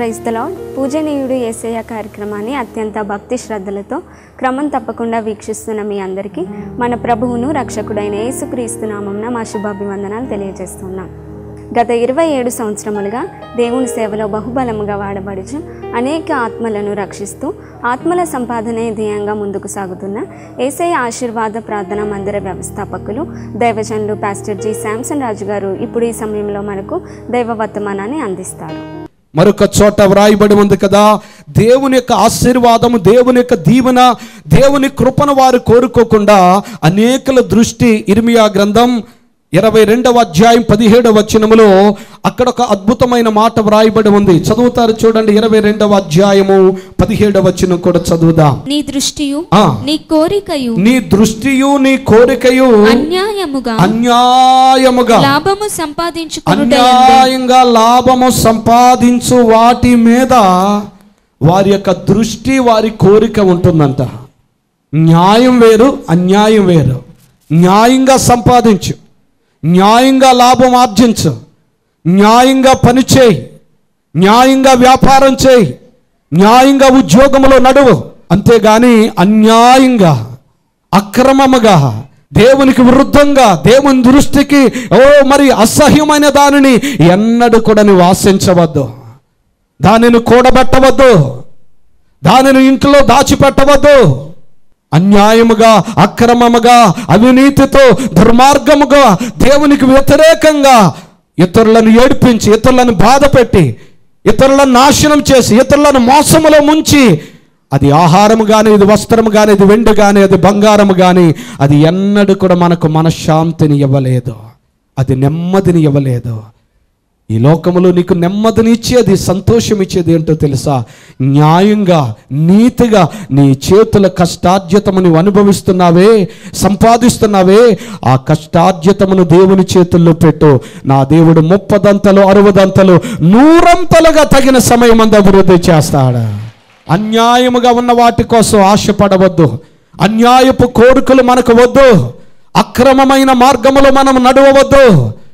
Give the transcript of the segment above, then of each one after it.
క్రైస్తలో పూజనీయుడు ఏసయ్య కార్యక్రమాన్ని అత్యంత భక్తి శ్రద్ధలతో క్రమం తప్పకుండా వీక్షిస్తున్న మీ అందరికీ మన ప్రభువును రక్షకుడైన యేసుక్రీస్తు నామంన మా శుభాభివందనాలు తెలియజేస్తున్నాం గత ఇరవై ఏడు సంవత్సరములుగా దేవుని సేవలో బహుబలముగా వాడబడుచు అనేక ఆత్మలను రక్షిస్తూ ఆత్మల సంపాదనే ధ్యేయంగా ముందుకు సాగుతున్న ఏసఐ ఆశీర్వాద ప్రార్థన మందిర వ్యవస్థాపకులు దైవజనులు పాస్టర్ జి శాంసన్ రాజు గారు ఇప్పుడు ఈ సమయంలో మనకు దైవ వర్తమానాన్ని అందిస్తారు మరొక చోట వ్రాయబడి ఉంది కదా దేవుని యొక్క ఆశీర్వాదము దేవుని యొక్క దీవెన దేవుని కృపను వారు కోరుకోకుండా అనేకల దృష్టి ఇర్మియా గ్రంథం ఇరవై రెండవ అధ్యాయం పదిహేడవ వచనములో అక్కడ ఒక అద్భుతమైన మాట వ్రాయబడి ఉంది చదువుతారు చూడండి ఇరవై రెండవ అధ్యాయము పదిహేడవ వచనం కూడా చదువుదాం నీ దృష్టియు ఆ. నీ కోరికయు నీ దృష్టియు నీ కోరికయు అన్యాయముగా అన్యాయముగా లాభము సంపాదించుకునుట అన్యాయంగా లాభము సంపాదించు వాటి మీద వారి యొక్క దృష్టి వారి కోరిక ఉంటుందంట న్యాయం వేరు అన్యాయం వేరు న్యాయంగా సంపాదించు న్యాయంగా లాభం ఆర్జించు న్యాయంగా పని చేయి న్యాయంగా వ్యాపారం చేయి న్యాయంగా ఉద్యోగంలో నడువు అంతేగాని అన్యాయంగా అక్రమముగా దేవునికి విరుద్ధంగా దేవుని దృష్టికి ఓ మరి అసహ్యమైన దానిని ఎన్నడూ కూడా నువ్వు ఆశించవద్దు దానిని కూడబెట్టవద్దు దానిని ఇంట్లో దాచిపెట్టవద్దు అన్యాయముగా అక్రమముగా అవినీతితో దుర్మార్గముగా దేవునికి వ్యతిరేకంగా ఇతరులను ఏడిపించి ఇతరులను బాధపెట్టి ఇతరులను నాశనం చేసి ఇతరులను మోసములో ముంచి అది ఆహారము కానీ ఇది వస్త్రము కానీ ఇది వెండి కానీ అది బంగారము కానీ అది ఎన్నడూ కూడా మనకు మనశ్శాంతిని ఇవ్వలేదు అది నెమ్మదిని ఇవ్వలేదు ఈ లోకములో నీకు నెమ్మదిని ఇచ్చేది సంతోషం ఇచ్చేది ఏంటో తెలుసా న్యాయంగా నీతిగా నీ చేతుల కష్టార్జితము నువ్వు అనుభవిస్తున్నావే సంపాదిస్తున్నావే ఆ కష్టార్జితమును దేవుని చేతుల్లో పెట్టు నా దేవుడు ముప్పదంతలు అరవదంతలు నూరంతలుగా తగిన సమయం అందు అభివృద్ధి చేస్తాడు అన్యాయముగా ఉన్న వాటి కోసం ఆశపడవద్దు అన్యాయపు కోరికలు మనకు వద్దు అక్రమమైన మార్గములో మనం నడవవద్దు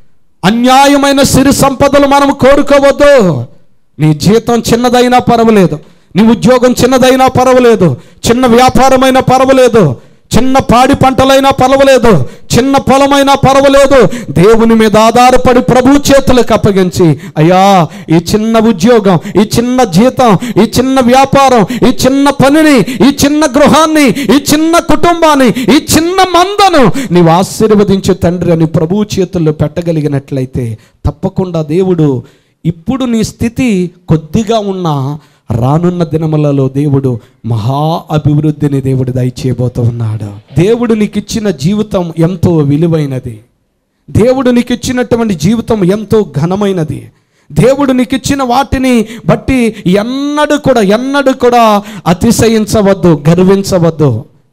అన్యాయమైన సిరి సంపదలు మనం కోరుకోవద్దు నీ జీతం చిన్నదైనా పర్వాలేదు నీ ఉద్యోగం చిన్నదైనా పర్వాలేదు చిన్న వ్యాపారమైనా పర్వాలేదు చిన్న పాడి పంటలైనా పర్వాలేదు చిన్న పొలమైనా పర్వాలేదు దేవుని మీద ఆధారపడి ప్రభు చేతులకు అప్పగించి అయ్యా ఈ చిన్న ఉద్యోగం ఈ చిన్న జీతం ఈ చిన్న వ్యాపారం ఈ చిన్న పనిని ఈ చిన్న గృహాన్ని ఈ చిన్న కుటుంబాన్ని ఈ చిన్న మందను నీవు ఆశీర్వదించే తండ్రి అని ప్రభు చేతుల్లో పెట్టగలిగినట్లయితే తప్పకుండా దేవుడు ఇప్పుడు నీ స్థితి కొద్దిగా ఉన్నా రానున్న దినములలో దేవుడు మహా అభివృద్ధిని దేవుడు దయచేయబోతూ ఉన్నాడు దేవుడు నీకు ఇచ్చిన జీవితం ఎంతో విలువైనది దేవుడు నీకు ఇచ్చినటువంటి జీవితం ఎంతో ఘనమైనది దేవుడు నీకు ఇచ్చిన వాటిని బట్టి ఎన్నడూ కూడా ఎన్నడూ కూడా అతిశయించవద్దు గర్వించవద్దు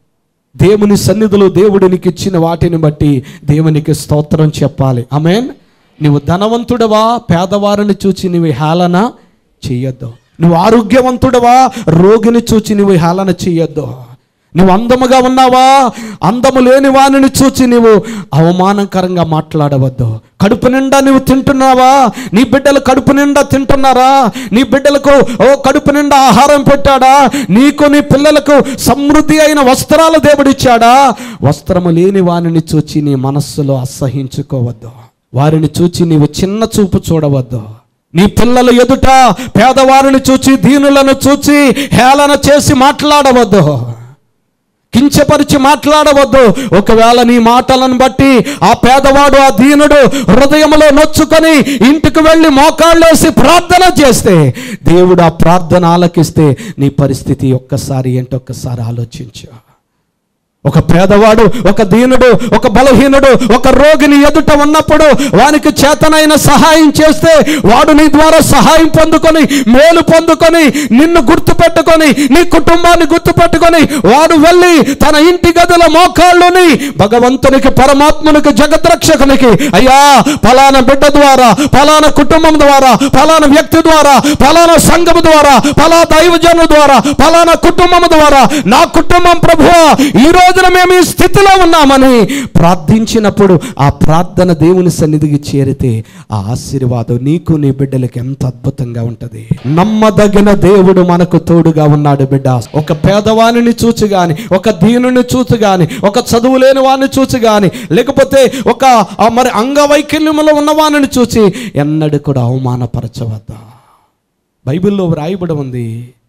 దేవుని సన్నిధిలో దేవుడు నీకు ఇచ్చిన వాటిని బట్టి దేవునికి స్తోత్రం చెప్పాలి ఆమెన్ నువ్వు ధనవంతుడవా పేదవారిని చూచి నువ్వు హేళన చెయ్యొద్దు నువ్వు ఆరోగ్యవంతుడవా రోగిని చూచి నువ్వు హేళన చెయ్యొద్దు నువ్వు అందముగా ఉన్నావా అందము లేని వానిని చూచి నీవు అవమానకరంగా మాట్లాడవద్దు కడుపు నిండా నువ్వు తింటున్నావా నీ బిడ్డలు కడుపు నిండా తింటున్నారా నీ బిడ్డలకు ఓ కడుపు నిండా ఆహారం పెట్టాడా నీకు నీ పిల్లలకు సమృద్ధి అయిన వస్త్రాలు దేవుడిచ్చాడా వస్త్రము లేని వానిని చూచి నీ మనస్సులో అసహించుకోవద్దు వారిని చూచి నీవు చిన్న చూపు చూడవద్దు నీ పిల్లల ఎదుట పేదవారిని చూచి దీనులను చూచి హేళన చేసి మాట్లాడవద్దు కించపరిచి మాట్లాడవద్దు ఒకవేళ నీ మాటలను బట్టి ఆ పేదవాడు ఆ దీనుడు హృదయంలో నొచ్చుకొని ఇంటికి వెళ్ళి మోకాళ్ళేసి ప్రార్థన చేస్తే దేవుడు ఆ ప్రార్థన ఆలకిస్తే నీ పరిస్థితి ఒక్కసారి ఏంటొక్కసారి ఆలోచించు ఒక పేదవాడు ఒక దీనుడు ఒక బలహీనుడు ఒక రోగిని ఎదుట ఉన్నప్పుడు వానికి చేతనైన సహాయం చేస్తే వాడు నీ ద్వారా సహాయం పొందుకొని మేలు పొందుకొని నిన్ను గుర్తుపెట్టుకొని నీ కుటుంబాన్ని గుర్తుపెట్టుకొని వాడు వెళ్ళి తన ఇంటి గదుల మోకాళ్ళుని భగవంతునికి పరమాత్మునికి జగద్రక్షకునికి అయ్యా ఫలానా బిడ్డ ద్వారా ఫలానా కుటుంబం ద్వారా ఫలానా వ్యక్తి ద్వారా ఫలానా సంఘము ద్వారా ఫలా దైవజను ద్వారా ఫలానా కుటుంబం ద్వారా నా కుటుంబం ప్రభువా ఈ రోజు రోజున మేము ఈ స్థితిలో ఉన్నామని ప్రార్థించినప్పుడు ఆ ప్రార్థన దేవుని సన్నిధికి చేరితే ఆ ఆశీర్వాదం నీకు నీ బిడ్డలకి ఎంత అద్భుతంగా ఉంటది నమ్మదగిన దేవుడు మనకు తోడుగా ఉన్నాడు బిడ్డ ఒక పేదవాణిని చూచి గాని ఒక దీనుని చూచి గాని ఒక చదువు లేని వాడిని చూచి గాని లేకపోతే ఒక ఆ మరి అంగవైకల్యములో ఉన్నవాడిని చూచి ఎన్నడూ కూడా అవమానపరచవద్దా బైబిల్లో వ్రాయబడి ఉంది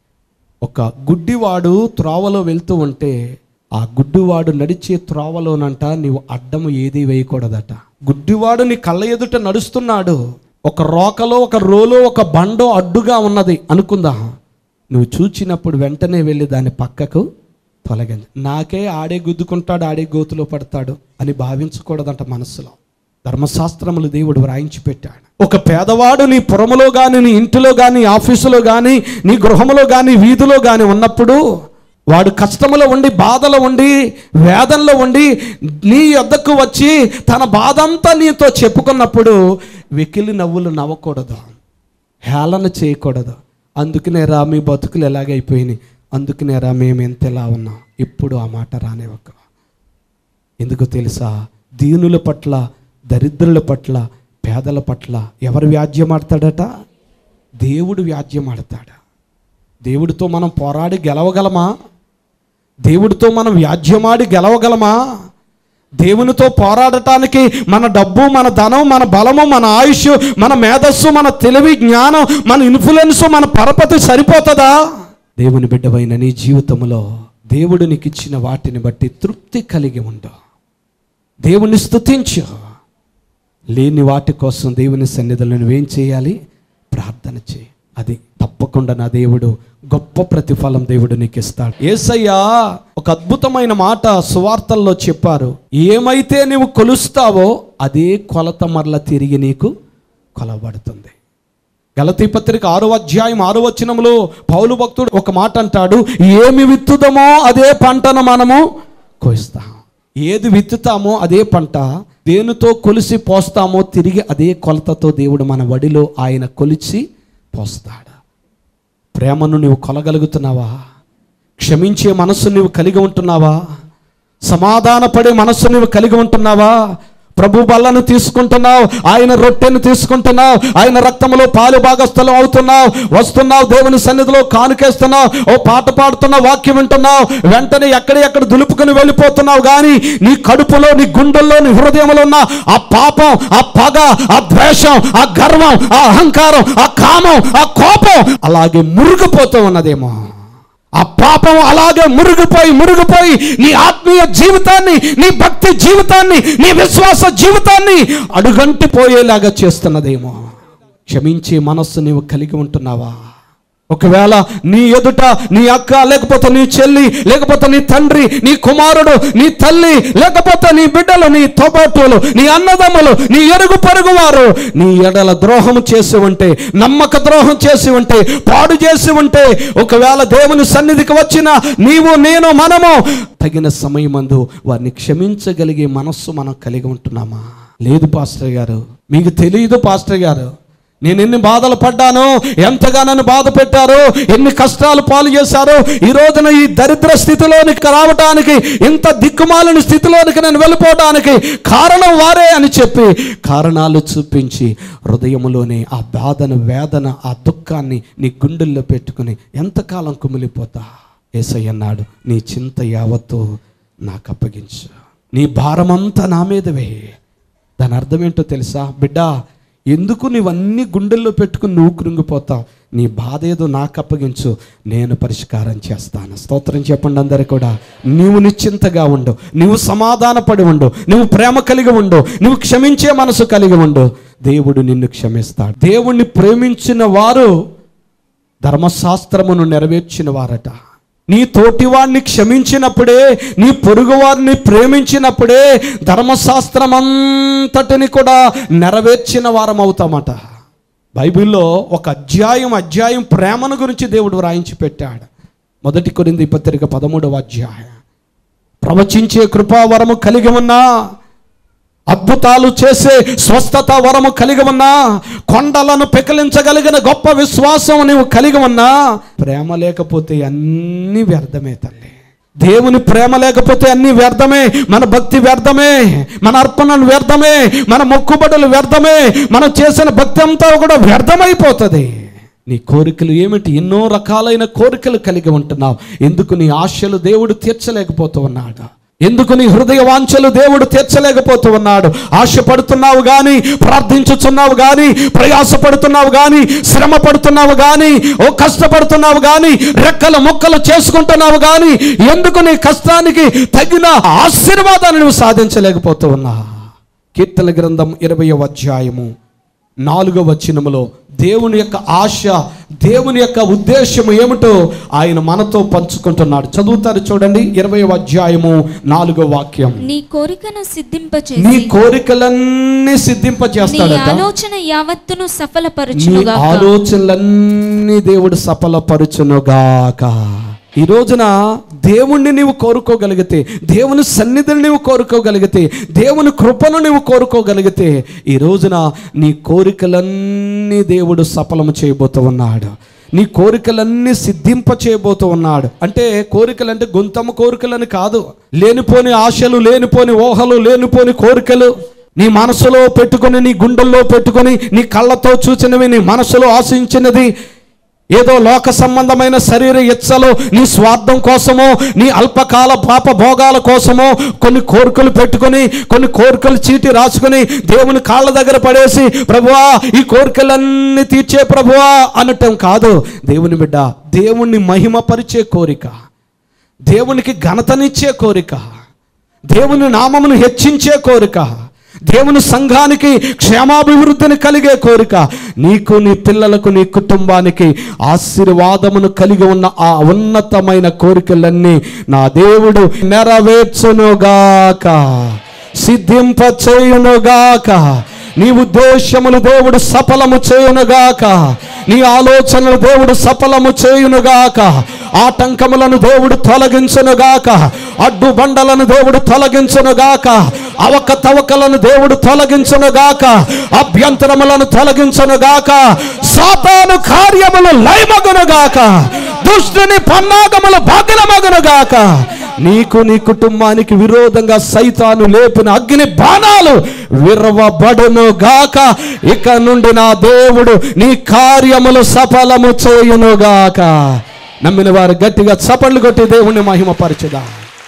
ఒక గుడ్డివాడు త్రోవలో వెళ్తూ ఉంటే ఆ గుడ్డివాడు నడిచే త్రోవలోనంట నీవు అడ్డము ఏది వేయకూడదట గుడ్డివాడు నీ కళ్ళ ఎదుట నడుస్తున్నాడు ఒక రోకలో ఒక రోలో ఒక బండో అడ్డుగా ఉన్నది అనుకుందా నువ్వు చూచినప్పుడు వెంటనే వెళ్ళి దాని పక్కకు తొలగింది నాకే ఆడే గుద్దుకుంటాడు ఆడే గోతులో పడతాడు అని భావించకూడదంట మనసులో ధర్మశాస్త్రములు దేవుడు వ్రాయించి పెట్టాడు ఒక పేదవాడు నీ పురములో కానీ నీ ఇంటిలో కానీ ఆఫీసులో కానీ నీ గృహములో కానీ వీధిలో కానీ ఉన్నప్పుడు వాడు కష్టములో ఉండి బాధలో ఉండి వేదనలో ఉండి నీ యొద్దకు వచ్చి తన బాధ అంతా నీతో చెప్పుకున్నప్పుడు వెకిలి నవ్వులు నవ్వకూడదు హేళన చేయకూడదు అందుకనే రా మీ బతుకులు ఎలాగైపోయినాయి అందుకనే రా మేము ఎంత ఎలా ఉన్నాం ఇప్పుడు ఆ మాట రానివ్వక ఎందుకు తెలుసా దీనుల పట్ల దరిద్రుల పట్ల పేదల పట్ల ఎవరు వ్యాజ్యమాడతాడట దేవుడు వ్యాజ్యమాడతాడు దేవుడితో మనం పోరాడి గెలవగలమా దేవుడితో మనం వ్యాజ్యమాడి గెలవగలమా దేవునితో పోరాడటానికి మన డబ్బు మన ధనం మన బలము మన ఆయుష్ మన మేధస్సు మన తెలివి జ్ఞానం మన ఇన్ఫ్లుయెన్స్ మన పరపతి సరిపోతుందా దేవుని బిడ్డవైన నీ జీవితంలో దేవుడు నీకు ఇచ్చిన వాటిని బట్టి తృప్తి కలిగి ఉండు దేవుని స్తుతించు లేని వాటి కోసం దేవుని సన్నిధిలో నువ్వేం చేయాలి ప్రార్థన చేయి అది తప్పకుండా నా దేవుడు గొప్ప ప్రతిఫలం దేవుడు నీకు ఇస్తాడు ఏసయ్యా ఒక అద్భుతమైన మాట సువార్తల్లో చెప్పారు ఏమైతే నీవు కొలుస్తావో అదే కొలత మరల తిరిగి నీకు కొలబడుతుంది గలతీ పత్రిక ఆరో అధ్యాయం ఆరో వచనంలో పౌలు భక్తుడు ఒక మాట అంటాడు ఏమి విత్తుదమో అదే పంటను మనము కోయిస్తాం ఏది విత్తుతామో అదే పంట దేనితో కొలిసి పోస్తామో తిరిగి అదే కొలతతో దేవుడు మన వడిలో ఆయన కొలిచి పోస్తాడు ప్రేమను నువ్వు కొలగలుగుతున్నావా క్షమించే మనస్సు నువ్వు కలిగి ఉంటున్నావా సమాధానపడే మనస్సు నువ్వు కలిగి ఉంటున్నావా ప్రభు బల్లను తీసుకుంటున్నావు ఆయన రొట్టెను తీసుకుంటున్నావు ఆయన రక్తంలో పాలు భాగస్థలం అవుతున్నావు వస్తున్నావు దేవుని సన్నిధిలో కానుకేస్తున్నావు ఓ పాట పాడుతున్నావు వాక్యం వింటున్నావు వెంటనే ఎక్కడ ఎక్కడ దులుపుకుని వెళ్ళిపోతున్నావు కానీ నీ కడుపులో నీ గుండెల్లో నీ హృదయంలో ఉన్న ఆ పాపం ఆ పగ ఆ ద్వేషం ఆ గర్వం ఆ అహంకారం ఆ కామం ఆ కోపం అలాగే మురిగిపోతూ ఉన్నదేమో ఆ పాపం అలాగే మురిగిపోయి మురిగిపోయి నీ ఆత్మీయ జీవితాన్ని నీ భక్తి జీవితాన్ని నీ విశ్వాస జీవితాన్ని అడుగంటి పోయేలాగా చేస్తున్నదేమో క్షమించే మనస్సు నీవు కలిగి ఉంటున్నావా ఒకవేళ నీ ఎదుట నీ అక్క లేకపోతే నీ చెల్లి లేకపోతే నీ తండ్రి నీ కుమారుడు నీ తల్లి లేకపోతే నీ బిడ్డలు నీ తోబట్టులు నీ అన్నదమ్ములు నీ ఎరుగు పొరుగు వారు నీ ఎడల ద్రోహం చేసి ఉంటే నమ్మక ద్రోహం చేసి ఉంటే పాడు చేసి ఉంటే ఒకవేళ దేవుని సన్నిధికి వచ్చిన నీవు నేను మనము తగిన సమయమందు వారిని క్షమించగలిగే మనస్సు మనం కలిగి ఉంటున్నామా లేదు పాస్టర్ గారు మీకు తెలియదు పాస్టర్ గారు నేను ఎన్ని బాధలు పడ్డాను ఎంతగా నన్ను బాధ పెట్టారు ఎన్ని కష్టాలు పాలు చేశారు ఈ రోజున ఈ దరిద్ర స్థితిలోనికి రావటానికి ఇంత దిక్కుమాలిన స్థితిలోనికి నేను వెళ్ళిపోవడానికి కారణం వారే అని చెప్పి కారణాలు చూపించి హృదయంలోనే ఆ బాధను వేదన ఆ దుఃఖాన్ని నీ గుండెల్లో పెట్టుకుని ఎంతకాలం కుమిలిపోతా ఏసై అన్నాడు నీ చింత యావత్తు నాకు అప్పగించు నీ భారమంతా నా మీదవే దాని అర్థం ఏంటో తెలుసా బిడ్డ ఎందుకు నీవన్నీ గుండెల్లో పెట్టుకుని నువ్వు కృంగిపోతావు నీ బాధ ఏదో నాకు అప్పగించు నేను పరిష్కారం చేస్తాను స్తోత్రం చెప్పండి అందరు కూడా నీవు నిశ్చింతగా ఉండు నీవు సమాధానపడి ఉండు నువ్వు ప్రేమ కలిగి ఉండు నువ్వు క్షమించే మనసు కలిగి ఉండు దేవుడు నిన్ను క్షమిస్తాడు దేవుణ్ణి ప్రేమించిన వారు ధర్మశాస్త్రమును నెరవేర్చిన వారట నీ తోటివాడిని క్షమించినప్పుడే నీ పొరుగువారిని ప్రేమించినప్పుడే ధర్మశాస్త్రం అంతటిని కూడా నెరవేర్చిన వారం అవుతామట బైబిల్లో ఒక అధ్యాయం అధ్యాయం ప్రేమను గురించి దేవుడు వ్రాయించి పెట్టాడు మొదటి కొరింది పత్రిక పదమూడవ అధ్యాయం ప్రవచించే కృపావరము కలిగి ఉన్నా అద్భుతాలు చేసే స్వస్థత వరము కలిగి ఉన్నా కొండలను పెకలించగలిగిన గొప్ప విశ్వాసం నీవు కలిగి ఉన్నా ప్రేమ లేకపోతే అన్నీ వ్యర్థమే తల్లి దేవుని ప్రేమ లేకపోతే అన్ని వ్యర్థమే మన భక్తి వ్యర్థమే మన అర్పణలు వ్యర్థమే మన మొక్కుబడులు వ్యర్థమే మనం చేసిన భక్తి అంతా కూడా వ్యర్థమైపోతుంది నీ కోరికలు ఏమిటి ఎన్నో రకాలైన కోరికలు కలిగి ఉంటున్నావు ఎందుకు నీ ఆశలు దేవుడు తీర్చలేకపోతూ ఉన్నాడు ఎందుకు నీ హృదయ వాంఛలు దేవుడు తీర్చలేకపోతూ ఉన్నాడు ఆశపడుతున్నావు కానీ ప్రార్థించుచున్నావు కానీ ప్రయాసపడుతున్నావు కానీ శ్రమ పడుతున్నావు కానీ ఓ కష్టపడుతున్నావు కానీ రెక్కల ముక్కలు చేసుకుంటున్నావు కానీ ఎందుకు నీ కష్టానికి తగిన ఆశీర్వాదాన్ని నువ్వు సాధించలేకపోతూ ఉన్నా కీర్తన గ్రంథం ఇరవై అధ్యాయము నాలుగవ వచనములో దేవుని యొక్క ఆశ దేవుని యొక్క ఉద్దేశము ఏమిటో ఆయన మనతో పంచుకుంటున్నాడు చదువుతారు చూడండి ఇరవై అధ్యాయము నాలుగో వాక్యం నీ కోరికను నీ సిద్ధింపచేసి కోరికలన్నీ నీ సిద్ధింపజేస్తాడట ఆలోచన యావత్తును నీ సఫలపరచునుగా ఆలోచనలన్నీ దేవుడు సఫలపరచునుగాక ఈ రోజున దేవుణ్ణి నీవు కోరుకోగలిగితే దేవుని సన్నిధిని నీవు కోరుకోగలిగితే దేవుని కృపను నీవు కోరుకోగలిగితే ఈ రోజున నీ కోరికలన్నీ దేవుడు సఫలము చేయబోతూ ఉన్నాడు నీ కోరికలన్నీ సిద్ధింప చేయబోతూ ఉన్నాడు అంటే కోరికలు అంటే గొంతమ్మ కోరికలని కాదు లేనిపోని ఆశలు లేనిపోని ఊహలు లేనిపోని కోరికలు నీ మనసులో పెట్టుకొని నీ గుండెల్లో పెట్టుకొని నీ కళ్ళతో చూచినవి నీ మనసులో ఆశించినది ఏదో లోక సంబంధమైన శరీర ఇచ్చలు నీ స్వార్థం కోసమో నీ అల్పకాల పాప భోగాల కోసమో కొన్ని కోరికలు పెట్టుకొని కొన్ని కోరికలు చీటి రాసుకొని దేవుని కాళ్ళ దగ్గర పడేసి ప్రభువా ఈ కోరికలన్నీ తీర్చే ప్రభువా అనటం కాదు దేవుని బిడ్డ దేవుణ్ణి మహిమపరిచే కోరిక దేవునికి ఘనతనిచ్చే కోరిక దేవుని నామమును హెచ్చించే కోరిక దేవుని సంఘానికి క్షేమాభివృద్ధిని కలిగే కోరిక నీకు నీ పిల్లలకు నీ కుటుంబానికి ఆశీర్వాదమును కలిగి ఉన్న ఆ ఉన్నతమైన కోరికలన్నీ నా దేవుడు నెరవేర్చునుగాక సిద్ధింప చేయునుగాక నీ ఉద్దేశములు దేవుడు సఫలము చేయునుగాక నీ ఆలోచనలు దేవుడు సఫలము చేయునుగాక ఆటంకములను దేవుడు తొలగించునుగాక అడ్డు బండలను దేవుడు తొలగించునుగాక అవకతవకలను దేవుడు తొలగించునుగాక అభ్యంతరములను తొలగించునుగాక సాతాను కార్యములు లయమగునుగాక దుష్టుని పన్నాగములు భగ్నమగునుగాక నీకు నీ కుటుంబానికి విరోధంగా సైతాను లేపిన అగ్ని బాణాలు విరవబడును గాక ఇక నుండి నా దేవుడు నీ కార్యములు సఫలము చేయును గాక నమ్మిన వారు గట్టిగా చపళ్ళు కొట్టి దేవుణ్ణి మహిమపరచుదా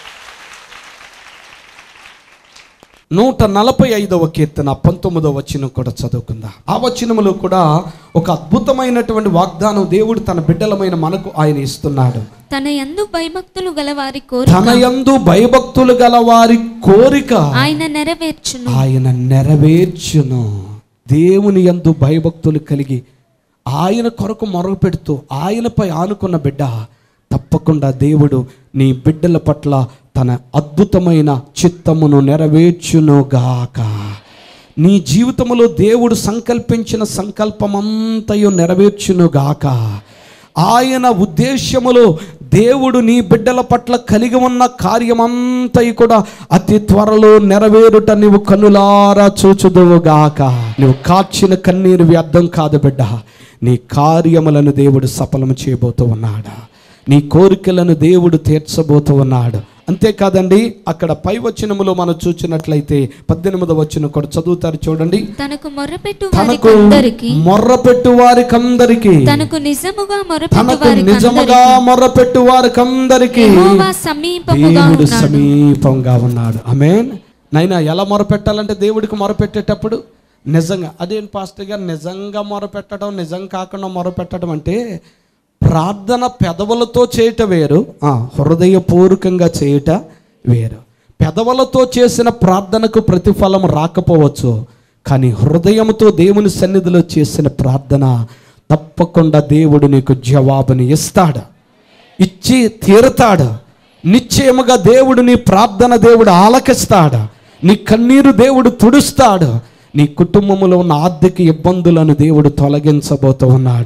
నూట నలభై ఐదవ కీర్తన పంతొమ్మిదవ వచనం కూడా చదువుకుందాం ఆ వచనములో కూడా ఒక అద్భుతమైనటువంటి వాగ్దానం దేవుడు తన బిడ్డలమైన మనకు ఆయన ఇస్తున్నాడు తన యందు భయభక్తులు గలవారి కోరిక తన యందు భయభక్తులు గల వారి కోరిక ఆయన నెరవేర్చును ఆయన నెరవేర్చును దేవుని యందు భయభక్తులు కలిగి ఆయన కొరకు మొరగు పెడుతూ ఆయనపై ఆనుకున్న బిడ్డ తప్పకుండా దేవుడు నీ బిడ్డల పట్ల తన అద్భుతమైన చిత్తమును నెరవేర్చునుగాక నీ జీవితములో దేవుడు సంకల్పించిన సంకల్పమంతయు నెరవేర్చునుగాక ఆయన ఉద్దేశములో దేవుడు నీ బిడ్డల పట్ల కలిగి ఉన్న కార్యమంతయు కూడా అతి త్వరలో నెరవేరుట నీవు కన్నులారా చూచుదువుగాక నువ్వు కాచిన కన్నీరు వ్యర్థం కాదు బిడ్డ నీ కార్యములను దేవుడు సఫలము చేయబోతూ ఉన్నాడా నీ కోరికలను దేవుడు తీర్చబోతూ ఉన్నాడు అంతేకాదండి అక్కడ పై వచనములో మనం చూసినట్లయితే పద్దెనిమిదవ వచనం కూడా చదువుతారు చూడండి తనకు మొర్రపెట్టు తనకు వారికందరికి మొర్రపెట్టు వారికందరికి తనకు నిజముగా మొర్రపెట్టు తనకు వారికందరికి నిజముగా మొర్రపెట్టు వారికందరికి యెహోవా సమీపముగా దేవుడు ఉన్నాడు సమీపంగా ఉన్నాడు ఆమేన్ నైనా ఎలా మొరపెట్టాలంటే దేవుడికి మొరపెట్టేటప్పుడు నిజంగా అదేం పాస్టర్ గారు నిజంగా మొరపెట్టడం నిజం కాకుండా మొరపెట్టడం అంటే ప్రార్థన పెదవులతో చేయట వేరు ఆ, హృదయపూర్వకంగా చేయట వేరు పెదవులతో చేసిన ప్రార్థనకు ప్రతిఫలం రాకపోవచ్చు కానీ హృదయంతో దేవుని సన్నిధిలో చేసిన ప్రార్థన తప్పకుండా దేవుడు నీకు జవాబుని ఇస్తాడు ఇచ్చి తీరుతాడు నిశ్చయముగా దేవుడు నీ ప్రార్థన దేవుడు ఆలకిస్తాడు నీ కన్నీరు దేవుడు తుడుస్తాడు నీ కుటుంబంలో ఉన్న ఆర్థిక ఇబ్బందులను దేవుడు తొలగించబోతూ ఉన్నాడు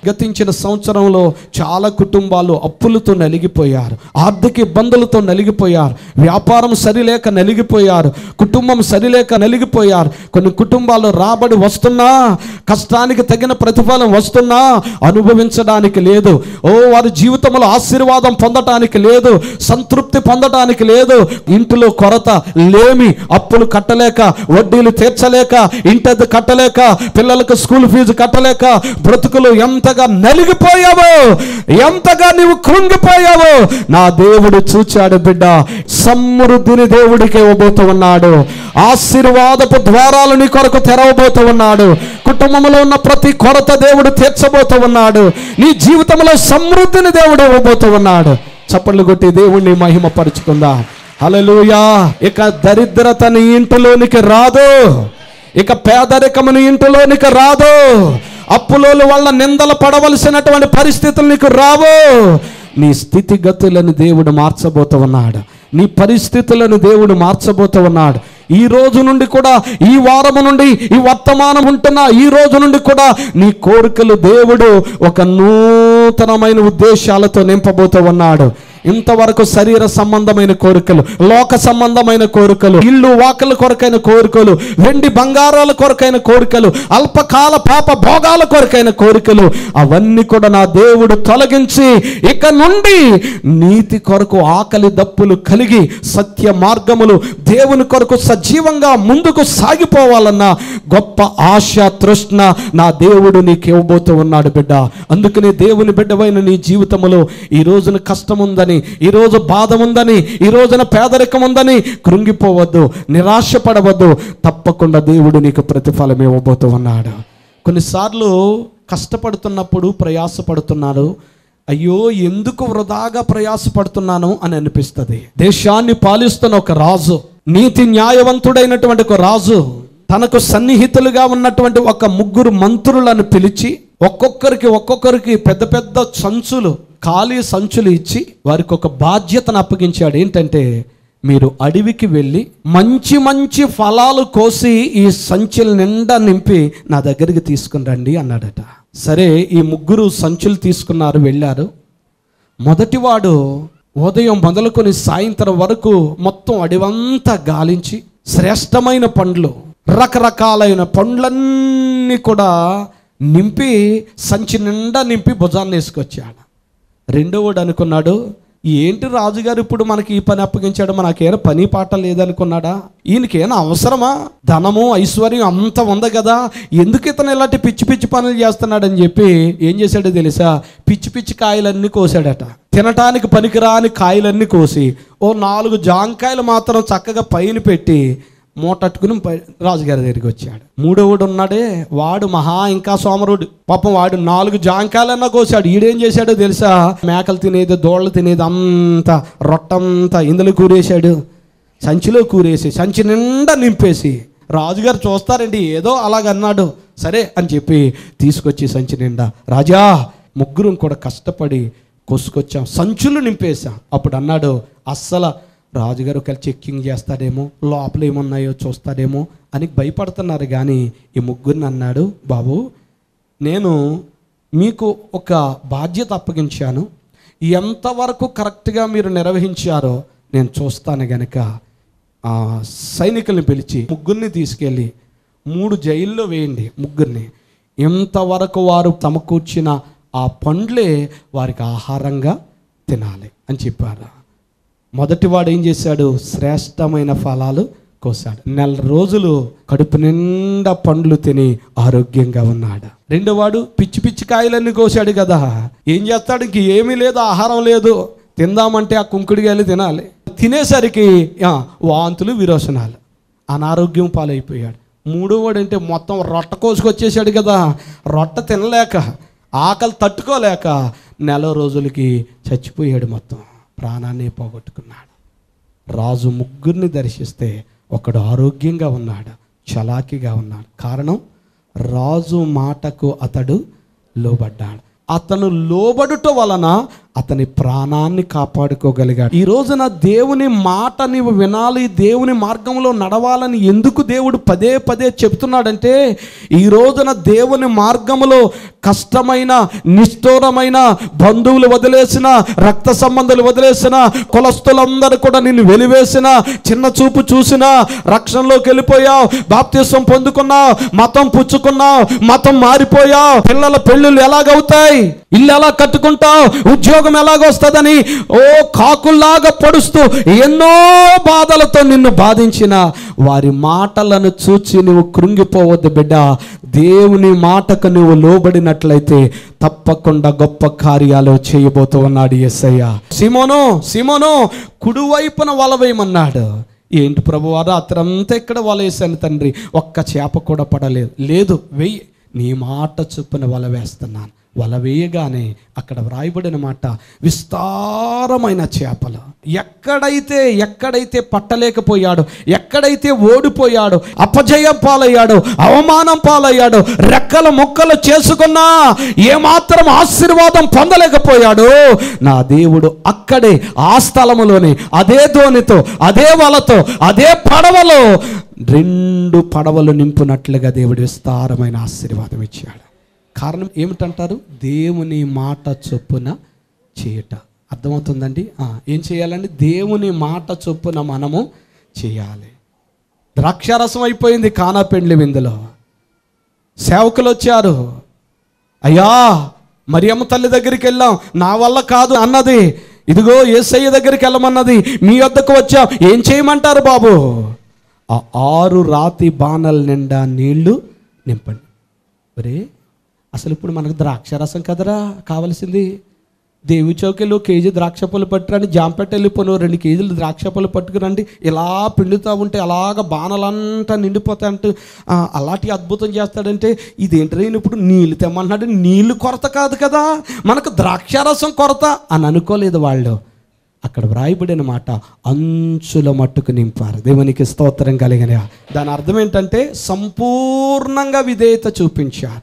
గతించిన సంవత్సరంలో చాలా కుటుంబాలు అప్పులతో నలిగిపోయారు ఆర్థిక ఇబ్బందులతో నలిగిపోయారు వ్యాపారం సరిలేక నలిగిపోయారు కుటుంబం సరిలేక నలిగిపోయారు కొన్ని కుటుంబాలు రాబడి వస్తున్నా కష్టానికి తగిన ప్రతిఫలం వస్తున్నా అనుభవించడానికి లేదు ఓ వారి జీవితంలో ఆశీర్వాదం పొందటానికి లేదు సంతృప్తి పొందటానికి లేదు ఇంటిలో కొరత లేమి అప్పులు కట్టలేక వడ్డీలు తీర్చలేక ఇంటద్దు కట్టలేక పిల్లలకు స్కూల్ ఫీజు కట్టలేక బ్రతుకులు ఎంతగా నలిగిపోయావో ఎంతగా నీవు కృంగిపోయావో నా దేవుడు చూచాడు బిడ్డ సమృద్ధిని దేవుడికి ఇవ్వబోతూ ఉన్నాడు ఆశీర్వాదపు ద్వారాలు నీ కొరకు తెరవబోతూ ఉన్నాడు కుటుంబంలో ఉన్న ప్రతి కొరత దేవుడు తీర్చబోతూ ఉన్నాడు నీ జీవితంలో సమృద్ధిని దేవుడు ఇవ్వబోతూ ఉన్నాడు చప్పట్లు కొట్టి దేవుణ్ణి మహిమపరుచుకుందా హల్లెలూయా ఇక దరిద్రత నీ ఇంటిలోనికి రాదు ఇక పేదరికము నీ ఇంటిలోనికి రాదు అప్పులోలు వల్ల నిందలు పడవలసినటువంటి పరిస్థితులు నీకు రావు నీ స్థితిగతులను దేవుడు మార్చబోతూ ఉన్నాడు నీ పరిస్థితులను దేవుడు మార్చబోతూ ఉన్నాడు ఈ రోజు నుండి కూడా ఈ వారము నుండి ఈ వర్తమానం ఉంటున్న ఈ రోజు నుండి కూడా నీ కోరికలు దేవుడు ఒక నూతనమైన ఉద్దేశాలతో నింపబోతూ ఉన్నాడు ఇంతవరకు శరీర సంబంధమైన కోరికలు లోక సంబంధమైన కోరికలు ఇల్లు వాకల కొరకైన కోరికలు వెండి బంగారాల కొరకైన కోరికలు అల్పకాల పాప భోగాల కొరకైన కోరికలు అవన్నీ కూడా నా దేవుడు తొలగించి ఇక నుండి నీతి కొరకు ఆకలి దప్పులు కలిగి సత్య మార్గములు దేవుని కొరకు సజీవంగా ముందుకు సాగిపోవాలన్న గొప్ప ఆశ తృష్ణ నా దేవుడు నీకు ఇవ్వబోతూ ఉన్నాడు బిడ్డ అందుకనే దేవుని బిడ్డవైన నీ జీవితంలో ఈ రోజున కష్టం ఉందని ఈ రోజు బాధ ఉందని ఈ రోజున పేదరికం ఉందని కృంగిపోవద్దు నిరాశపడవద్దు తప్పకుండా దేవుడు నీకు ప్రతిఫలం ఇవ్వబోతూ ఉన్నాడు కొన్నిసార్లు కష్టపడుతున్నప్పుడు ప్రయాసపడుతున్నారు అయ్యో ఎందుకు వృధాగా ప్రయాసపడుతున్నాను అని అనిపిస్తుంది దేశాన్ని పాలిస్తున్న ఒక రాజు నీతి న్యాయవంతుడైనటువంటి ఒక రాజు తనకు సన్నిహితులుగా ఉన్నటువంటి ఒక ముగ్గురు మంత్రులను పిలిచి ఒక్కొక్కరికి ఒక్కొక్కరికి పెద్ద పెద్ద సంచులు ఖాళీ సంచులు ఇచ్చి వారికి ఒక బాధ్యతను అప్పగించాడు ఏంటంటే మీరు అడవికి వెళ్ళి మంచి మంచి ఫలాలు కోసి ఈ సంచుల నిండా నింపి నా దగ్గరికి తీసుకుని రండి అన్నాడట సరే ఈ ముగ్గురు సంచులు తీసుకున్నారు వెళ్ళారు మొదటివాడు ఉదయం మొదలుకొని సాయంత్రం వరకు మొత్తం అడివంతా గాలించి శ్రేష్టమైన పండ్లు రకరకాలైన పండ్లన్నీ కూడా నింపి సంచి నిండా నింపి భుజాన్ని వేసుకొచ్చాడు రెండోవాడు అనుకున్నాడు ఏంటి రాజుగారు ఇప్పుడు మనకి ఈ పని అప్పగించాడు మనకేనా పని పాట లేదనుకున్నాడా ఈయనకేనా అవసరమా ధనము ఐశ్వర్యం అంత ఉంది కదా ఎందుకు ఇతను ఇలాంటి పిచ్చి పిచ్చి పనులు చేస్తున్నాడని చెప్పి ఏం చేశాడో తెలుసా పిచ్చి పిచ్చి కాయలన్నీ కోసాడట తినటానికి పనికిరాని కాయలన్నీ కోసి ఓ నాలుగు జాంకాయలు మాత్రం చక్కగా పైన పెట్టి మూటట్టుకుని పై- రాజుగారి దగ్గరికి వచ్చాడు మూడోవాడు ఉన్నాడే వాడు మహా ఇంకా సోమరుడు పాపం వాడు నాలుగు జాంకాయలన్నా కోసాడు ఈడేం చేశాడో తెలుసా మేకలు తినేది దోళ్ళు తినేది అంతా రొట్టంతా ఇందులో కూరేశాడు సంచిలో కూరేసి సంచి నిండా నింపేసి రాజుగారు చూస్తారండి ఏదో అలాగన్నాడు సరే అని చెప్పి తీసుకొచ్చి సంచి నిండా రాజా ముగ్గురం కూడా కష్టపడి కొసుకొచ్చాం సంచులు నింపేశాం అప్పుడు అన్నాడు అస్సలు రాజుగారు ఒకవేళ చెక్కింగ్ చేస్తాడేమో లోపల ఏమున్నాయో చూస్తాడేమో అని భయపడుతున్నారు కానీ ఈ ముగ్గురిని అన్నాడు బాబు నేను మీకు ఒక బాధ్యత అప్పగించాను ఎంతవరకు కరెక్ట్గా మీరు నిర్వహించారో నేను చూస్తాను గనక ఆ సైనికుల్ని పిలిచి ముగ్గురిని తీసుకెళ్ళి మూడు జైల్లో వేయండి ముగ్గురిని ఎంతవరకు వారు సమకూర్చిన ఆ పండ్లే వారికి ఆహారంగా తినాలి అని చెప్పారు మొదటివాడు ఏం చేశాడు శ్రేష్టమైన ఫలాలు కోసాడు నెల రోజులు కడుపు నిండా పండ్లు తిని ఆరోగ్యంగా ఉన్నాడు రెండోవాడు పిచ్చి పిచ్చి కాయలన్నీ కోసాడు కదా ఏం చేస్తాడు ఇంక ఏమీ లేదు ఆహారం లేదు తిందామంటే ఆ కుంకుడికాయలు తినాలి తినేసరికి ఆ, వాంతులు విరోచనాలు అనారోగ్యం పాలైపోయాడు మూడోవాడు అంటే మొత్తం రొట్ట కోసుకొచ్చేసాడు కదా రొట్ట తినలేక ఆకలి తట్టుకోలేక నెల రోజులకి చచ్చిపోయాడు మొత్తం ప్రాణాన్ని పోగొట్టుకున్నాడు రాజు ముగ్గురిని దర్శిస్తే ఒకడు ఆరోగ్యంగా ఉన్నాడు చలాకీగా ఉన్నాడు కారణం రాజు మాటకు అతడు లోబడ్డాడు అతను లోబడుట వలన అతని ప్రాణాన్ని కాపాడుకోగలిగాడు ఈ రోజున దేవుని మాట నీవు వినాలి దేవుని మార్గంలో నడవాలని ఎందుకు దేవుడు పదే పదే చెప్తున్నాడంటే ఈ రోజున దేవుని మార్గములో కష్టమైన నిష్ఠూరమైన బంధువులు వదిలేసిన రక్త సంబంధాలు వదిలేసిన కులస్తులందరూ కూడా నిన్ను వెలివేసిన చిన్న చూపు చూసినా రక్షణలోకి వెళ్ళిపోయావు బాప్తిసం పొందుకున్నావు మతం పుచ్చుకున్నావు మతం మారిపోయావు పిల్లల పెళ్ళిళ్ళు ఎలాగవుతాయి ఇల్లు ఎలా కట్టుకుంటావు ఉద్యోగం ఎలాగొస్తుందని ఓ కాకుల్లాగా పొడుస్తూ ఎన్నో బాధలతో నిన్ను బాధించిన వారి మాటలను చూచి నువ్వు కృంగిపోవద్దు బిడ్డ దేవుని మాటకు నువ్వు లోబడినట్లయితే తప్పకుండా గొప్ప కార్యాలు చేయబోతూ ఉన్నాడు ఎస్సయ్య సిమోను సిమోను కుడివైపున వలవేయమన్నాడు ఏంటి ప్రభు రాత్రంతా ఇక్కడ వలేసాను తండ్రి ఒక్క చేప కూడా పడలేదు లేదు వెయ్యి నీ మాట చొప్పున వల వేస్తున్నాను వల వేయగానే అక్కడ వ్రాయబడిన మాట విస్తారమైన చేపలు ఎక్కడైతే ఎక్కడైతే పట్టలేకపోయాడు ఎక్కడైతే ఓడిపోయాడు అపజయం పాలయ్యాడు అవమానం పాలయ్యాడు రెక్కల మొక్కలు చేసుకున్నా ఏమాత్రం ఆశీర్వాదం పొందలేకపోయాడు నా దేవుడు అక్కడే ఆ స్థలములోనే అదే ధోనితో అదే వలతో అదే పడవలో రెండు పడవలు నింపునట్లుగా దేవుడు విస్తారమైన ఆశీర్వాదం ఇచ్చాడు కారణం ఏమిటంటారు దేవుని మాట చొప్పున చేయుట అర్థమవుతుందండి ఆ, ఏం చేయాలండి దేవుని మాట చొప్పున మనము చేయాలి ద్రాక్షారసం అయిపోయింది కానా పెండ్లి విందులో సేవకులు వచ్చారు అయ్యా మరియమ్మ తల్లి దగ్గరికి వెళ్ళాం నా వల్ల కాదు అన్నది ఇదిగో ఏసయ్య దగ్గరికి వెళ్ళమన్నది మీ వద్దకు వచ్చాం ఏం చేయమంటారు బాబు ఆ ఆరు రాతి బాణల నిండా నీళ్లు నింపండి ఒరే అసలు ఇప్పుడు మనకు ద్రాక్షరసం కదరా కావలసింది దేవి చౌకలో కేజీ ద్రాక్ష పళ్ళు పట్టురండి జాంపెట్ట వెళ్ళిపోను రెండు కేజీలు ద్రాక్ష పళ్ళు పట్టుకురండి ఇలా పిండుతూ ఉంటే అలాగ బాణలంతా నిండిపోతాయి అంటూ ఆ, అలాంటి అద్భుతం చేస్తాడంటే ఇదేంటి నేను ఇప్పుడు నీళ్ళు తెమ్మన్నాడు నీళ్ళు కొరత కాదు కదా మనకు ద్రాక్షారసం కొరత అని అనుకోలేదు వాళ్ళు అక్కడ వ్రాయబడిన మాట అంచుల మట్టుకు నింపారు దేవునికి స్తోత్రం కలిగిన దాని అర్థం ఏంటంటే సంపూర్ణంగా విధేయత చూపించారు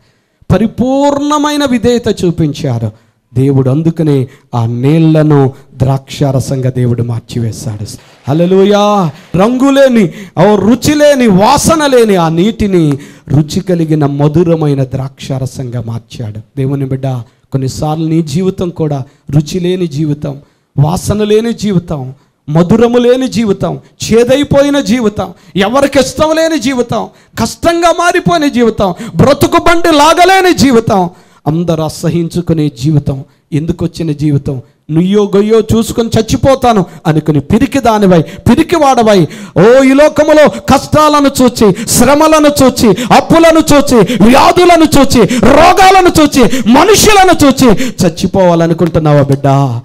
పరిపూర్ణమైన విధేయత చూపించారు దేవుడు అందుకనే ఆ నీళ్లను ద్రాక్షారసంగా దేవుడు మార్చివేశాడు హల్లెలూయా రంగు లేని ఓ రుచి లేని వాసన లేని ఆ నీటిని రుచి కలిగిన మధురమైన ద్రాక్షారసంగా మార్చాడు దేవుని బిడ్డ కొన్నిసార్లు నీ జీవితం కూడా రుచి లేని జీవితం వాసన లేని జీవితం మధురము లేని జీవితం చేదైపోయిన జీవితం ఎవరికి ఇష్టం లేని జీవితం కష్టంగా మారిపోయిన జీవితం బ్రతుకు బండి లాగలేని జీవితం అందరూ అసహించుకునే జీవితం ఎందుకు వచ్చిన జీవితం నుయ్యో గొయ్యో చూసుకొని చచ్చిపోతాను అనుకుని పిరికి దానివై పిరికి వాడవై ఓ ఈ లోకములో కష్టాలను చూచి శ్రమలను చూచి అప్పులను చూచి వ్యాధులను చూచి రోగాలను చూచి మనుషులను చూచి చచ్చిపోవాలనుకుంటున్నావా బిడ్డ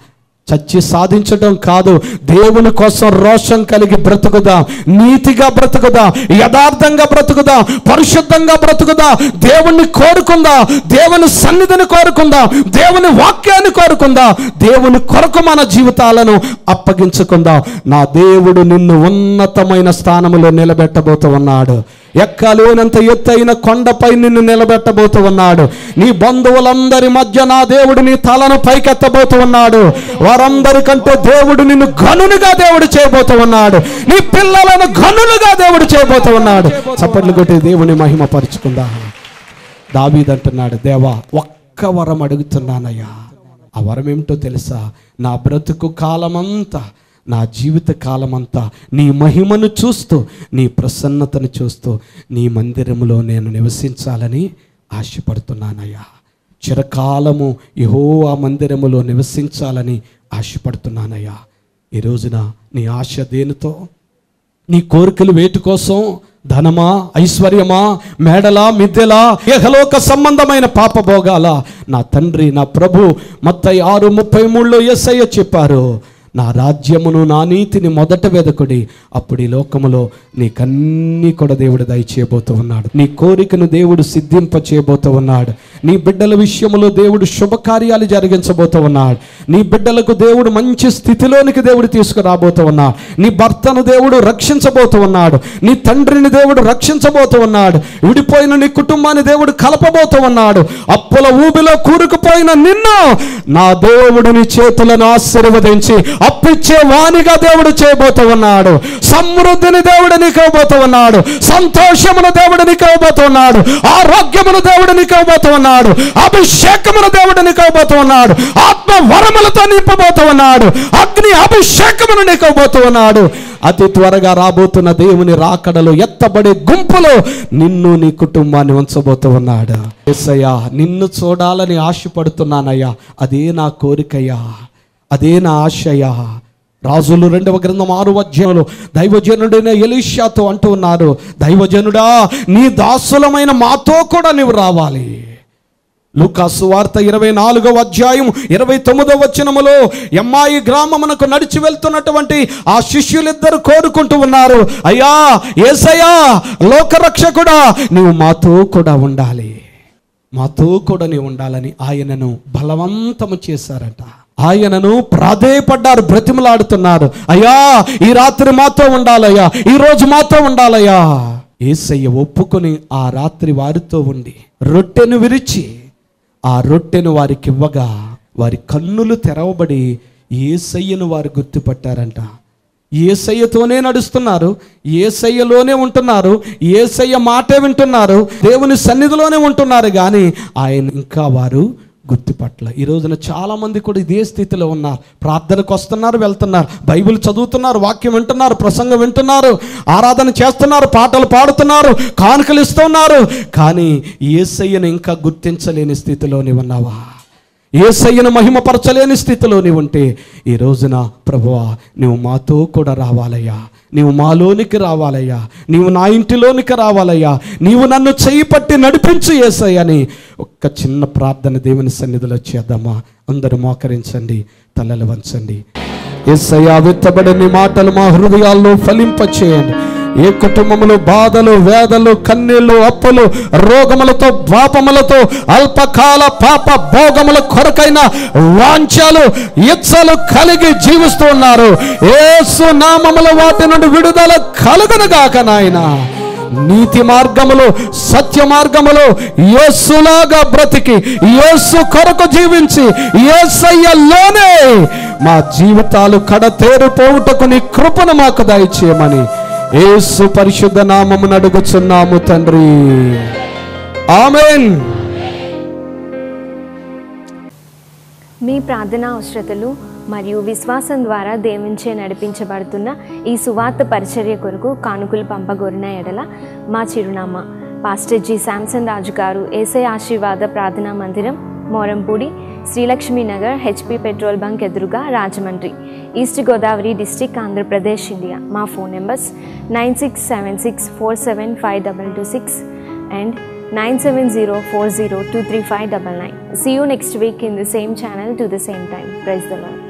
చచ్చి సాధించడం కాదు దేవుని కోసం రోషం కలిగి బ్రతుకుదాం నీతిగా బ్రతుకుదాం యథార్థంగా బ్రతుకుదాం పరిశుద్ధంగా బ్రతుకుదాం దేవుణ్ణి కోరుకుందాం దేవుని సన్నిధిని కోరుకుందాం దేవుని వాక్యాన్ని కోరుకుందాం దేవుని కొరకు మన జీవితాలను అప్పగించుకుందాం నా దేవుడు నిన్ను ఉన్నతమైన స్థానములో నిలబెట్టబోతూ ఉన్నాడు ఎక్కలేనంత ఎత్తైన కొండపై నిన్ను నిలబెట్టబోతూ ఉన్నాడు నీ బంధువులందరి మధ్య నా దేవుడు నీ తలను పైకెత్తబోతూ ఉన్నాడు వారందరికంటే దేవుడు నిన్ను గనులుగా దేవుడు చేయబోతూ ఉన్నాడు నీ పిల్లలను గనులుగా దేవుడు చేయబోతూ ఉన్నాడు చప్పట్లు కొట్టి దేవుని మహిమ పరుచుకుందా దావీదంటున్నాడు దేవా ఒక్క వరం అడుగుతున్నానయ్యా ఆ వరం ఏమిటో తెలుసా నా బ్రతుకు కాలమంతా నా జీవిత కాలమంతా నీ మహిమను చూస్తూ నీ ప్రసన్నతను చూస్తూ నీ మందిరములో నేను నివసించాలని ఆశపడుతున్నానయ్యా చిరకాలము యహో ఆ మందిరములో నివసించాలని ఆశపడుతున్నానయ్యా ఈ రోజున నీ ఆశ దేనితో నీ కోరికలు వేటి కోసం ధనమా ఐశ్వర్యమా మేడలా మిద్దెలా ఏహలోక సంబంధమైన పాపభోగాల నా తండ్రి నా ప్రభు మత్తయి ఆరు ముప్పై మూడులో ఎస్ఐ చెప్పారు నా రాజ్యమును నా నీతిని మొదట వెదకుడి అప్పుడు ఈ లోకములో నీకన్నీ కూడా దేవుడు దయచేయబోతూ ఉన్నాడు నీ కోరికను దేవుడు సిద్ధింప చేయబోతూ ఉన్నాడు నీ బిడ్డల విషయములో దేవుడు శుభకార్యాలు జరిగించబోతూ ఉన్నాడు నీ బిడ్డలకు దేవుడు మంచి స్థితిలోనికి దేవుడు తీసుకురాబోతూ ఉన్నాడు నీ భర్తను దేవుడు రక్షించబోతూ ఉన్నాడు నీ తండ్రిని దేవుడు రక్షించబోతూ ఉన్నాడు విడిపోయిన నీ కుటుంబాన్ని దేవుడు కలపబోతూ ఉన్నాడు అప్పుల ఊబిలో కూరుకుపోయిన నిన్ను నా దేవుడు నీ చేతులను ఆశీర్వదించి అప్పిచ్చే వాణిగా దేవుడు చేయబోతూ ఉన్నాడు సమృద్ధిని దేవుడు నీకు ఇవ్వబోతూ ఉన్నాడు సంతోషమును దేవుడు నీకు ఇవ్వబోతూ ఉన్నాడు ఆరోగ్యమును దేవుడు నీకు ఇవ్వబోతూ ఉన్నాడు అభిషేకమును దేవుడు నీకు ఇవ్వబోతూ ఉన్నాడు ఆత్మ వరములతో నింపబోతూ ఉన్నాడు అగ్ని అభిషేకమును నీకు ఇవ్వబోతూ ఉన్నాడు అతి త్వరగా రాబోతున్న దేవుని రాకడలో ఎత్తబడే గుంపులో నిన్ను నీ కుటుంబాన్ని ఉంచబోతూ ఉన్నాడు ఎస్సయ్యా నిన్ను చూడాలని ఆశపడుతున్నానయ్యా అదే నా కోరికయ్యా అదే నా ఆశయ్యా రాజులు రెండవ గ్రంథం ఆరు అధ్యాయంలో దైవజనుడైన ఎలీషాతో అంటూ ఉన్నారు దైవజనుడా నీ దాసులమైన మాతో కూడా నీవు రావాలి లూకాసు వార్త ఇరవై నాలుగవ అధ్యాయం ఇరవై తొమ్మిదవ వచనములో ఎమ్మాయి గ్రామమునకు నడిచి వెళ్తున్నటువంటి ఆ శిష్యులిద్దరు కోరుకుంటూ ఉన్నారు అయ్యా ఏసయ్యా లోకరక్షకుడా నీవు మాతో కూడా ఉండాలి మాతో కూడా నీవు ఉండాలని ఆయనను బలవంతము చేశారట ఆయనను ప్రాధేయపడ్డారు బ్రతిమలాడుతున్నారు అయ్యా ఈ రాత్రి మాతో ఉండాలయ్యా ఈ రోజు మాతో ఉండాలయ్యా ఏసయ్య ఒప్పుకొని ఆ రాత్రి వారితో ఉండి రొట్టెను విరిచి ఆ రొట్టెను వారికి ఇవ్వగా వారి కన్నులు తెరవబడి ఏసయ్యను వారు గుర్తుపట్టారంట ఏసయ్యతోనే నడుస్తున్నారు ఏసయ్యలోనే ఉంటున్నారు ఏసయ్య మాటే వింటున్నారు దేవుని సన్నిధిలోనే ఉంటున్నారు కానీ ఆయన ఇంకా వారు గుర్తుపట్ల ఈ రోజున చాలా మంది కూడా ఇదే స్థితిలో ఉన్నారు ప్రార్థనకు వస్తున్నారు వెళ్తున్నారు బైబిల్ చదువుతున్నారు వాక్యం వింటున్నారు ప్రసంగం వింటున్నారు ఆరాధన చేస్తున్నారు పాటలు పాడుతున్నారు కానుకలు ఇస్తున్నారు కానీ ఏసయ్యను ఇంకా గుర్తించలేని స్థితిలోని ఉన్నావా ఏసయ్యను మహిమపరచలేని స్థితిలో నీవు ఉంటే ఈ రోజున ప్రభువా నీవు మాతో కూడా రావాలయ్యా నీవు మాలోనికి రావాలయ్యా నీవు నా ఇంటిలోనికి రావాలయ్యా నీవు నన్ను చేయి పట్టి నడిపించు ఏసయ్యని ఒక్క చిన్న ప్రార్థన దేవుని సన్నిధిలో చేద్దామా అందరూ మోకరించండి తలలు వంచండి ఏసయ్యా విత్తబడిన మాటలు మా హృదయాల్లో ఫలింపచేయండి ఏ కుటుంబంలో బాధలు వేదలు కన్నీళ్లు అప్పులు రోగములతో పాపములతో అల్పకాల పాప భోగముల కొరకైన వాంఛలు ఇచ్చలు కలిగి జీవిస్తూ ఉన్నారు ఏసు నామముల వాటి నుండి విడుదల కలుగునుగాక నాయన నీతి మార్గములో సత్య మార్గములో యేసులాగా బ్రతికి యేసు కొరకు జీవించి యేసయ్యలోనే మా జీవితాలు కడతేరిపోవుటకు నీ కృపను మాకు దయచేయమని యేసు పరిశుద్ధ నామమును అడుగుచున్నాము తండ్రి ఆమెన్ మీ ప్రార్థనా అవసరతలు మరియు విశ్వాసం ద్వారా దేవునిచే నడిపించబడుతున్న ఈ సువార్త పరిచర్య కొరకు కానుకలు పంపగోరిన ఎడల మా చిరునామా పాస్టర్ జి శాంసన్ రాజు గారు ఏసై ఆశీర్వాద ప్రార్థనా మందిరం Morampudi Srilakshmi Nagar HP petrol bunk ఎదురుగా Rajahmundry East Godavari district Andhra Pradesh India మా phone numbers nine six seven six four seven five double two six and 97040235599. See you next week in the same channel to the same time. Praise the Lord.